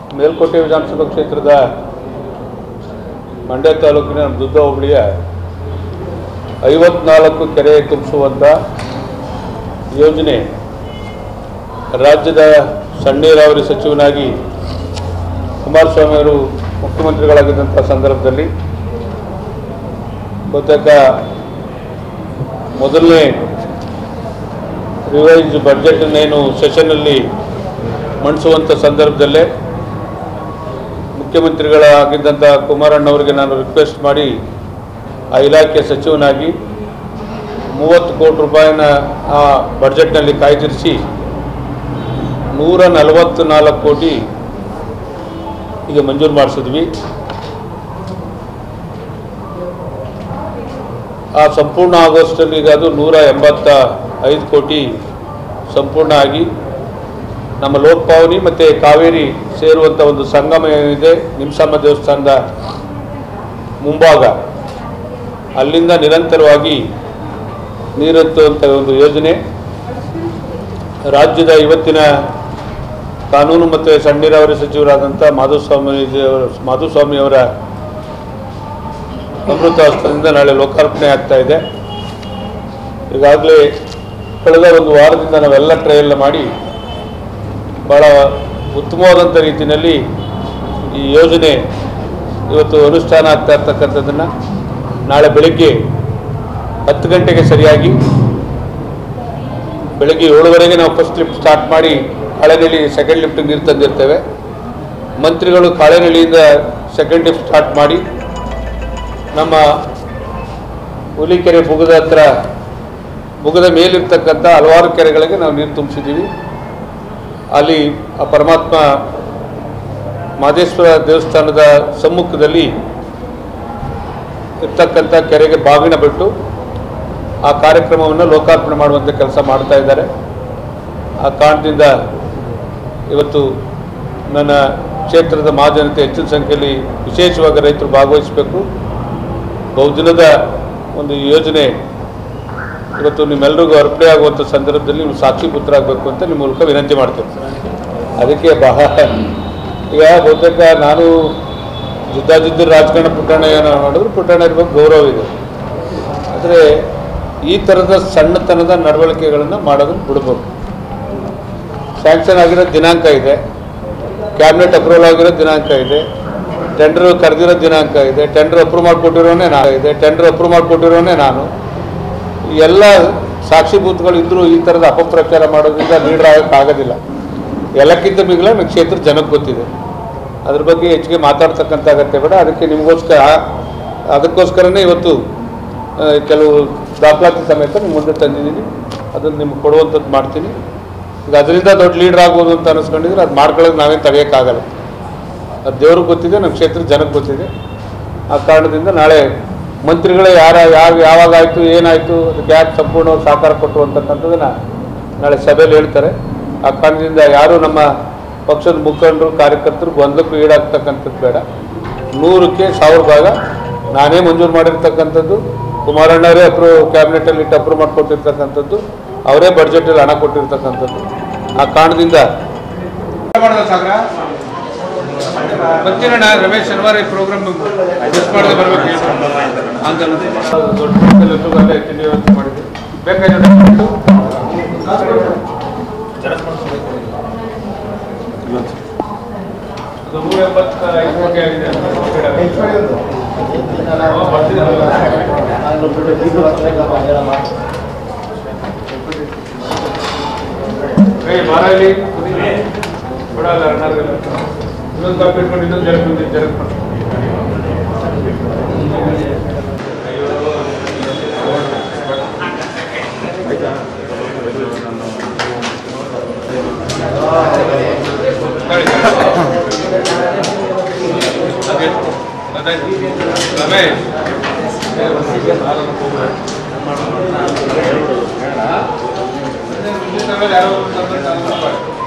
ಮೇಲ್ಕೋಟೆ ವಿಧಾನಸಭಾ ಕ್ಷೇತ್ರದ ಮಂಡ್ಯ ತಾಲೂಕಿನ ದುದ್ದ ಹೋಬಳಿಯ ಐವತ್ನಾಲ್ಕು ಕೆರೆ ತುಂಬಿಸುವಂಥ ಯೋಜನೆ ರಾಜ್ಯದ ಸಣ್ಣ ನೀರಾವರಿ ಸಚಿವನಾಗಿ ಕುಮಾರಸ್ವಾಮಿ ಅವರು ಮುಖ್ಯಮಂತ್ರಿಗಳಾಗಿದ್ದಂಥ ಸಂದರ್ಭದಲ್ಲಿ ಬಹುತೇಕ ಮೊದಲನೇ ರಿವೈಸ್ ಬಡ್ಜೆಟನ್ನೇನು ಸೆಷನ್ನಲ್ಲಿ ಮಂಡಿಸುವಂಥ ಸಂದರ್ಭದಲ್ಲೇ ಮುಖ್ಯಮಂತ್ರಿಗಳಾಗಿದ್ದಂಥ ಕುಮಾರಣ್ಣವರಿಗೆ ನಾನು ರಿಕ್ವೆಸ್ಟ್ ಮಾಡಿ ಆ ಇಲಾಖೆ ಸಚಿವನಾಗಿ ಮೂವತ್ತು ಕೋಟಿ ರೂಪಾಯಿನ ಆ ಬಡ್ಜೆಟ್ನಲ್ಲಿ ಕಾಯ್ದಿರಿಸಿ ನೂರ ನಲವತ್ತು ನಾಲ್ಕು ಕೋಟಿ ಈಗ ಮಂಜೂರು ಮಾಡಿಸಿದ್ವಿ ಆ ಸಂಪೂರ್ಣ ಆಗೋಷ್ಟಲ್ಲಿ ಈಗ ಅದು ನೂರ ಎಂಬತ್ತ ಐದು ಕೋಟಿ ಸಂಪೂರ್ಣ ಆಗಿ ನಮ್ಮ ಲೋಕಪಾವನಿ ಮತ್ತು ಕಾವೇರಿ ಸೇರುವಂಥ ಒಂದು ಸಂಗಮ ಏನಿದೆ ನಿಮ್ಸಮ್ಮ ದೇವಸ್ಥಾನದ ಮುಂಭಾಗ ಅಲ್ಲಿಂದ ನಿರಂತರವಾಗಿ ನೀರೆತ್ತುವಂಥ ಒಂದು ಯೋಜನೆ ರಾಜ್ಯದ ಇವತ್ತಿನ ಕಾನೂನು ಮತ್ತು ಸಣ್ಣ ನೀರಾವರಿ ಸಚಿವರಾದಂಥ ಮಾಧುಸ್ವಾಮಿ ಮಾಧುಸ್ವಾಮಿಯವರ ಅಮೃತ ಹಸ್ತದಿಂದ ನಾಳೆ ಲೋಕಾರ್ಪಣೆ ಆಗ್ತಾ ಇದೆ ಈಗಾಗಲೇ ಕಳೆದ ಒಂದು ವಾರದಿಂದ ನಾವೆಲ್ಲ ಟ್ರಯಲ್ ಮಾಡಿ ಭಾಳ ಉತ್ತಮವಾದಂಥ ರೀತಿಯಲ್ಲಿ ಈ ಯೋಜನೆ ಇವತ್ತು ಅನುಷ್ಠಾನ ಆಗ್ತಾ ಇರ್ತಕ್ಕಂಥದ್ದನ್ನು ನಾಳೆ ಬೆಳಗ್ಗೆ ಹತ್ತು ಗಂಟೆಗೆ ಸರಿಯಾಗಿ ಬೆಳಗ್ಗೆ ಏಳುವರೆಗೆ ನಾವು ಫಸ್ಟ್ ಲಿಫ್ಟ್ ಸ್ಟಾರ್ಟ್ ಮಾಡಿ ಕಾಳೆನಳ್ಳಿ ಸೆಕೆಂಡ್ ಲಿಫ್ಟಿಗೆ ನೀರು ತಂದಿರ್ತೇವೆ ಮಂತ್ರಿಗಳು ಕಾಳೆನಳ್ಳಿಯಿಂದ ಸೆಕೆಂಡ್ ಲಿಫ್ಟ್ ಸ್ಟಾರ್ಟ್ ಮಾಡಿ ನಮ್ಮ ಹುಲಿಕೆರೆ ಬುಗದ ಹತ್ರ ಬುಗದ ಮೇಲಿರ್ತಕ್ಕಂಥ ಹಲವಾರು ಕೆರೆಗಳಿಗೆ ನಾವು ನೀರು ತುಂಬಿಸಿದ್ದೀವಿ ಅಲ್ಲಿ ಆ ಪರಮಾತ್ಮ ಮಾದೇಶ್ವರ ದೇವಸ್ಥಾನದ ಸಮ್ಮುಖದಲ್ಲಿ ಇರ್ತಕ್ಕಂಥ ಕೆರೆಗೆ ಬಾಗಿನ ಬಿಟ್ಟು ಆ ಕಾರ್ಯಕ್ರಮವನ್ನು ಲೋಕಾರ್ಪಣೆ ಮಾಡುವಂಥ ಕೆಲಸ ಮಾಡ್ತಾ ಇದ್ದಾರೆ ಆ ಕಾರಣದಿಂದ ಇವತ್ತು ನನ್ನ ಕ್ಷೇತ್ರದ ಮಹಾಜನತೆ ಹೆಚ್ಚಿನ ಸಂಖ್ಯೆಯಲ್ಲಿ ವಿಶೇಷವಾಗಿ ರೈತರು ಭಾಗವಹಿಸಬೇಕು ಬಹುದಿನದ ಒಂದು ಯೋಜನೆ ಇವತ್ತು ನಿಮ್ಮೆಲ್ಲರಿಗೂ ಅರ್ಪಣೆ ಆಗುವಂಥ ಸಂದರ್ಭದಲ್ಲಿ ನೀವು ಸಾಕ್ಷಿ ಪುತ್ರರಾಗಬೇಕು ಅಂತ ನಿಮ್ಮ ಮೂಲಕ ವಿನಂತಿ ಮಾಡ್ತೇನೆ ಅದಕ್ಕೆ ಬಹಳ ಈಗ ಬಹುತೇಕ ನಾನು ಜಿದ್ದಾಜಿದ್ದ ರಾಜಕಾರಣ ಪುಟಾಣ ಏನೋ ಮಾಡಿದ್ರು ಪುಟಾಣ ಇರ್ಬೇಕು ಗೌರವ ಇದೆ ಆದರೆ ಈ ಥರದ ಸಣ್ಣತನದ ನಡವಳಿಕೆಗಳನ್ನು ಮಾಡೋದನ್ನು ಬಿಡಬೇಕು ಸ್ಯಾಂಕ್ಷನ್ ಆಗಿರೋ ದಿನಾಂಕ ಇದೆ ಕ್ಯಾಬಿನೆಟ್ ಅಪ್ರೂವಲ್ ಆಗಿರೋ ದಿನಾಂಕ ಇದೆ ಟೆಂಡರ್ ಕರೆದಿರೋ ದಿನಾಂಕ ಇದೆ ಟೆಂಡರ್ ಅಪ್ರೂವ್ ಮಾಡಿಕೊಟ್ಟಿರೋನೇ ನಾನು ಇದೆ ಟೆಂಡರ್ ಅಪ್ರೂವ್ ಮಾಡಿಕೊಟ್ಟಿರೋನೇ ನಾನು ಈ ಎಲ್ಲ ಸಾಕ್ಷಿಭೂತಗಳು ಇದ್ದರೂ ಈ ಥರದ ಅಪಪ್ರಚಾರ ಮಾಡೋದ್ರಿಂದ ಲೀಡರ್ ಆಗೋಕ್ಕೆ ಆಗೋದಿಲ್ಲ ಎಲ್ಲಕ್ಕಿಂತ ಮಿಗಿಲ ನಮ್ಮ ಕ್ಷೇತ್ರ ಜನಕ್ಕೆ ಗೊತ್ತಿದೆ ಅದ್ರ ಬಗ್ಗೆ ಹೆಚ್ಚಿಗೆ ಮಾತಾಡ್ತಕ್ಕಂಥ ಅಗತ್ಯ ಬೇಡ ಅದಕ್ಕೆ ನಿಮಗೋಸ್ಕರ ಅದಕ್ಕೋಸ್ಕರನೇ ಇವತ್ತು ಆ, ಕೆಲವು ದಾಖಲಾತಿ ಸಮೇತ ನಿಮ್ಮ ಮುಂದೆ ತಂದಿದ್ದೀನಿ ಅದನ್ನು ನಿಮ್ಗೆ ಕೊಡುವಂಥದ್ದು ಮಾಡ್ತೀನಿ ಈಗ ಅದರಿಂದ ದೊಡ್ಡ ಲೀಡರ್ ಆಗ್ಬೋದು ಅಂತ ಅನಿಸ್ಕೊಂಡಿದ್ರೆ ಅದು ಮಾಡ್ಕೊಳ್ಳೋದು ನಾವೇನು ತಡೆಯೋಕ್ಕಾಗಲ್ಲ ಅದು ದೇವ್ರಿಗೆ ಗೊತ್ತಿದೆ ನಮ್ಮ ಕ್ಷೇತ್ರದ ಜನಕ್ಕೆ ಗೊತ್ತಿದೆ ಆ ಕಾರಣದಿಂದ ನಾಳೆ ಮಂತ್ರಿಗಳೇ ಯಾರ ಯಾವ ಯಾವಾಗ ಆಯಿತು ಏನಾಯಿತು ಅದಕ್ಕೆ ಯಾಕೆ ಸಂಪೂರ್ಣ ಸಹಕಾರ ಕೊಟ್ಟರು ಅಂತಕ್ಕಂಥದ್ದನ್ನು ನಾಳೆ ಸಭೆಯಲ್ಲಿ ಹೇಳ್ತಾರೆ ಆ ಕಾರಣದಿಂದ ಯಾರು ನಮ್ಮ ಪಕ್ಷದ ಮುಖಂಡರು ಕಾರ್ಯಕರ್ತರು ಗೊಂದಲಕ್ಕೂ ಈಡಾಗ್ತಕ್ಕಂಥದ್ದು ಬೇಡ ನೂರಕ್ಕೆ ಸಾವಿರ ಭಾಗ ನಾನೇ ಮಂಜೂರು ಮಾಡಿರ್ತಕ್ಕಂಥದ್ದು ಕುಮಾರಣ್ಣವರೇ ಅಪ್ರೂವ್ ಕ್ಯಾಬಿನೆಟಲ್ಲಿ ಇಟ್ಟು ಅಪ್ರೂವ್ ಮಾಡಿಕೊಟ್ಟಿರ್ತಕ್ಕಂಥದ್ದು ಅವರೇ ಬಡ್ಜೆಟಲ್ಲಿ ಹಣ ಕೊಟ್ಟಿರ್ತಕ್ಕಂಥದ್ದು ಆ ಕಾರಣದಿಂದ ಸಾಗರ ಬರ್ತೀರಣ್ಣ ರಮೇಶ್ ಶನಿವಾರ ಈ ಪ್ರೋಗ್ರಾಮ್ ಮಿಸ್ ಮಾಡದೆ ಬರ್ಬೇಕು ಹಂಗಲ್ಲ ದೊಡ್ಡ ಮಟ್ಟದಲ್ಲಿ ಎಲ್ರಿಗೂ ಅಲ್ಲೇ ತಿಂಡಿ ವ್ಯವಸ್ಥೆ ಮಾಡಿದ್ವಿ ಬೇಕಾಗಿರೋ ಅದು ನೂರ ಎಂಬತ್ತೈದು ಕೋಟಿ ಆಗಿದೆ ನಾವು ಬರ್ತಿದ್ದೀರಲ್ಲ. ಏ ಬಾರ ಇಲ್ಲಿ ಕೊಡಲ್ಲ ಅಣ್ಣಾರ್ಗೆಲ್ಲ. ಇನ್ನೊಂದು ಕಾಪಿ ಇಟ್ಕೊಂಡು ಇನ್ನೊಂದು ಜರಕ್ ಬಂದಿದ್ದು ಜರಕ್ ಮಾಡಿ ರಮೇಶ್ ಯಾರೋ